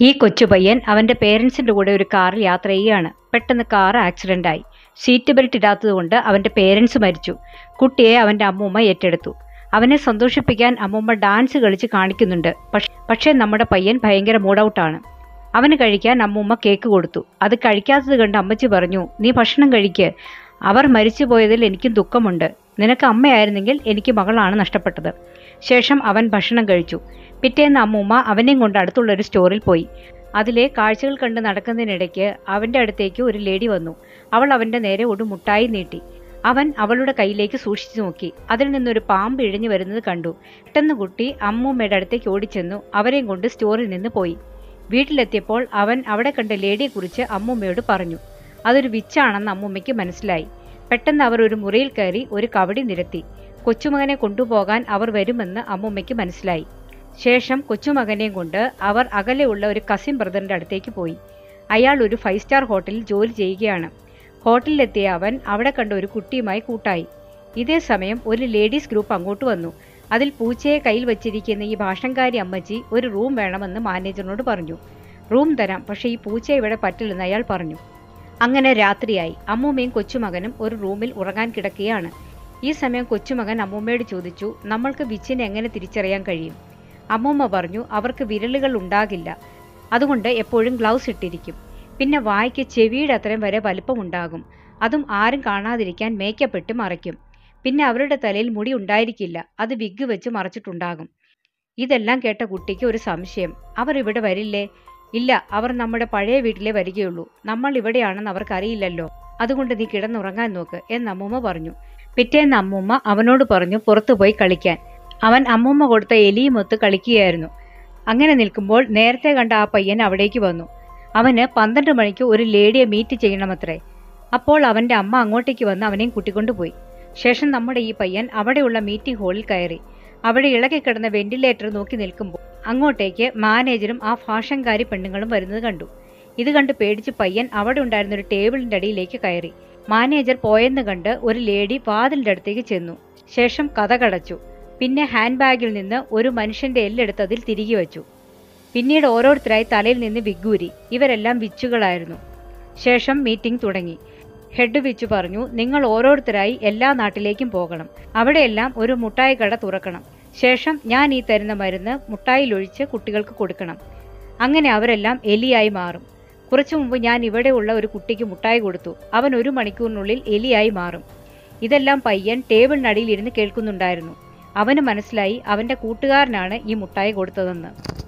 ഈ കൊച്ചു പയ്യൻ അവൻ്റെ പേരൻസിൻ്റെ കൂടെ ഒരു കാറിൽ യാത്ര ചെയ്യുകയാണ് പെട്ടെന്ന് കാർ ആക്സിഡൻ്റായി സീറ്റ് ബെൽറ്റ് ഇടാത്തതുകൊണ്ട് അവൻ്റെ പേരൻസ് മരിച്ചു കുട്ടിയെ അവൻ്റെ അമ്മൂമ്മ ഏറ്റെടുത്തു അവനെ സന്തോഷിപ്പിക്കാൻ അമ്മൂമ്മ ഡാൻസ് കളിച്ച് കാണിക്കുന്നുണ്ട് പക്ഷെ പക്ഷേ നമ്മുടെ പയ്യൻ ഭയങ്കര മൂഡൌട്ടാണ് അവന് കഴിക്കാൻ അമ്മൂമ്മ കേക്ക് കൊടുത്തു അത് കഴിക്കാത്തത് കണ്ട് അമ്മച്ചി പറഞ്ഞു നീ ഭക്ഷണം കഴിക്ക് അവർ മരിച്ചു പോയതിൽ എനിക്കും ദുഃഖമുണ്ട് നിനക്ക് അമ്മയായിരുന്നെങ്കിൽ എനിക്ക് മകളാണ് നഷ്ടപ്പെട്ടത് ശേഷം അവൻ ഭക്ഷണം കഴിച്ചു പിറ്റേന്ന് അമ്മൂമ്മ അവനെയും കൊണ്ട് അടുത്തുള്ള ഒരു സ്റ്റോറിൽ പോയി അതിലെ കാഴ്ചകൾ കണ്ട് നടക്കുന്നതിനിടയ്ക്ക് അവൻ്റെ അടുത്തേക്ക് ഒരു ലേഡി വന്നു അവൾ അവൻ്റെ നേരെ ഒരു മുട്ടായി നീട്ടി അവൻ അവളുടെ കയ്യിലേക്ക് സൂക്ഷിച്ചു നോക്കി അതിൽ നിന്നൊരു പാമ്പ് ഇഴഞ്ഞു വരുന്നത് കണ്ടു പെട്ടെന്ന് കുട്ടി അമ്മൂമ്മയുടെ അടുത്തേക്ക് ഓടിച്ചെന്നു അവരെയും കൊണ്ട് സ്റ്റോറിൽ നിന്ന് പോയി വീട്ടിലെത്തിയപ്പോൾ അവൻ അവിടെ കണ്ട ലേഡിയെക്കുറിച്ച് അമ്മൂമ്മയോട് പറഞ്ഞു അതൊരു വിച്ചാണെന്ന് അമ്മൂമ്മയ്ക്ക് മനസ്സിലായി പെട്ടെന്ന് അവർ ഒരു മുറിയിൽ കയറി ഒരു കവടി നിരത്തി കൊച്ചുമകനെ കൊണ്ടുപോകാൻ അവർ വരുമെന്ന് അമ്മൂമ്മയ്ക്ക് മനസ്സിലായി ശേഷം കൊച്ചുമകനെയും കൊണ്ട് അവർ അകലെയുള്ള ഒരു കസിൻ ബ്രദറിന്റെ അടുത്തേക്ക് പോയി അയാൾ ഒരു ഫൈവ് സ്റ്റാർ ഹോട്ടലിൽ ജോലി ചെയ്യുകയാണ് ഹോട്ടലിലെത്തിയ അവൻ അവിടെ കണ്ട ഒരു കുട്ടിയുമായി കൂട്ടായി ഇതേ സമയം ഒരു ലേഡീസ് ഗ്രൂപ്പ് അങ്ങോട്ട് വന്നു അതിൽ പൂച്ചയെ കയ്യിൽ വച്ചിരിക്കുന്ന ഈ ഭാഷംകാരി അമ്മച്ചി ഒരു റൂം വേണമെന്ന് മാനേജറിനോട് പറഞ്ഞു റൂം തരാം പക്ഷേ ഈ പൂച്ച ഇവിടെ പറ്റില്ലെന്ന് അയാൾ പറഞ്ഞു അങ്ങനെ രാത്രിയായി അമ്മൂമ്മയും കൊച്ചുമകനും ഒരു റൂമിൽ ഉറങ്ങാൻ കിടക്കുകയാണ് ഈ സമയം കൊച്ചുമകൻ അമ്മൂമ്മയോട് ചോദിച്ചു നമ്മൾക്ക് വിച്ചിനെ എങ്ങനെ തിരിച്ചറിയാൻ കഴിയും അമ്മൂമ്മ പറഞ്ഞു അവർക്ക് വിരലുകൾ ഉണ്ടാകില്ല അതുകൊണ്ട് എപ്പോഴും ഗ്ലൗസ് ഇട്ടിരിക്കും പിന്നെ വായ്ക്ക് ചെവിയുടെ അത്രയും വരെ വലിപ്പമുണ്ടാകും അതും ആരും കാണാതിരിക്കാൻ മേക്കപ്പ് ഇട്ട് മറയ്ക്കും പിന്നെ അവരുടെ തലയിൽ മുടി ഉണ്ടായിരിക്കില്ല അത് വിഗ് വെച്ച് മറച്ചിട്ടുണ്ടാകും ഇതെല്ലാം കേട്ട കുട്ടിക്ക് ഒരു സംശയം അവർ ഇവിടെ വരില്ലേ ഇല്ല അവർ നമ്മുടെ പഴയ വീട്ടിലേ വരികയുള്ളൂ നമ്മൾ ഇവിടെയാണെന്ന് അവർക്കറിയില്ലല്ലോ അതുകൊണ്ട് നീ കിടന്നുറങ്ങാൻ നോക്ക് എന്ന് അമ്മൂമ്മ പറഞ്ഞു പിറ്റേന്ന് അമ്മൂമ്മ അവനോട് പറഞ്ഞു പുറത്തു പോയി കളിക്കാൻ അവൻ അമ്മൂമ്മ കൊടുത്ത എലിയുമൊത്ത് കളിക്കുകയായിരുന്നു അങ്ങനെ നിൽക്കുമ്പോൾ നേരത്തെ കണ്ട ആ പയ്യൻ അവിടേക്ക് വന്നു അവന് പന്ത്രണ്ട് മണിക്ക് ഒരു ലേഡിയെ മീറ്റ് ചെയ്യണമത്രേ അപ്പോൾ അവന്റെ അമ്മ അങ്ങോട്ടേക്ക് വന്ന് അവനെയും കൂട്ടിക്കൊണ്ടുപോയി ശേഷം നമ്മുടെ ഈ പയ്യൻ അവിടെയുള്ള മീറ്റിംഗ് ഹാളിൽ കയറി അവിടെ ഇളകിക്കിടന്ന വെന്റിലേറ്റർ നോക്കി നിൽക്കുമ്പോൾ അങ്ങോട്ടേക്ക് മാനേജരും ആ ഫാഷൻകാരി പെണ്ണുങ്ങളും വരുന്നത് കണ്ടു ഇത് കണ്ട് പേടിച്ച് പയ്യൻ അവിടെ ഉണ്ടായിരുന്ന ഒരു ടേബിളിന്റെ അടിയിലേക്ക് കയറി മാനേജർ പോയെന്ന് കണ്ട് ഒരു ലേഡി വാതിലിന്റെ അടുത്തേക്ക് ചെന്നു ശേഷം കഥ കടച്ചു പിന്നെ ഹാൻഡ് ബാഗിൽ നിന്ന് ഒരു മനുഷ്യന്റെ എല്ലെടുത്ത് അതിൽ തിരികെ വെച്ചു പിന്നീട് ഓരോരുത്തരായി തലയിൽ നിന്ന് വിഗൂരി ഇവരെല്ലാം വിച്ചുകളായിരുന്നു ശേഷം മീറ്റിംഗ് തുടങ്ങി ഹെഡ് വിച്ചു പറഞ്ഞു നിങ്ങൾ ഓരോരുത്തരായി എല്ലാ നാട്ടിലേക്കും പോകണം അവിടെയെല്ലാം ഒരു മുട്ടായി കട തുറക്കണം ശേഷം ഞാൻ ഈ തരുന്ന മരുന്ന് മുട്ടായിലൊഴിച്ച് കുട്ടികൾക്ക് കൊടുക്കണം അങ്ങനെ അവരെല്ലാം എലിയായി മാറും കുറച്ചു മുമ്പ് ഞാൻ ഇവിടെയുള്ള ഒരു കുട്ടിക്ക് മുട്ടായി കൊടുത്തു അവൻ ഒരു മണിക്കൂറിനുള്ളിൽ എലിയായി മാറും ഇതെല്ലാം പയ്യൻ ടേബിളിനടിയിൽ ഇരുന്ന് കേൾക്കുന്നുണ്ടായിരുന്നു അവന് മനസ്സിലായി അവന്റെ കൂട്ടുകാരനാണ് ഈ മുട്ടായി കൊടുത്തതെന്ന്